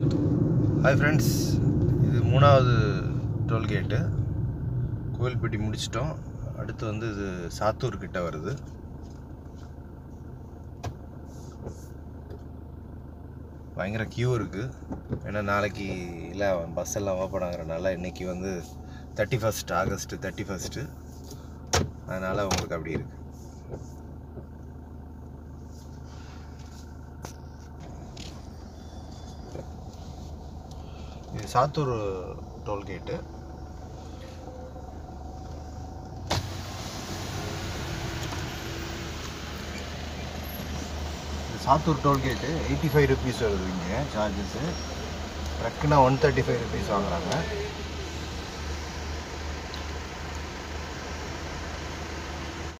hi friends இது மூணாவது tollgate Kovilpatti முடிச்சிட்டோம் அடுத்து வந்து இது சாத்தூர் கிட்ட வருது பயங்கர க்யூ இருக்குது ஏன்னா நாளைக்கு இல்லை பஸ் எல்லாம் ஓப்பன் ஆகுறனால இன்னைக்கு வந்து thirty first August thirty first அதனால் உங்களுக்கு அப்படி இருக்குது இது சாத்தூர் டோல்கேட்டு இது Sattur tollgate eighty five rupees வருது இங்கே சார்ஜஸ்ஸு ட்ரக்குனா ஒன் தேர்ட்டி ஃபைவ் ருபீஸ் வாங்குறாங்க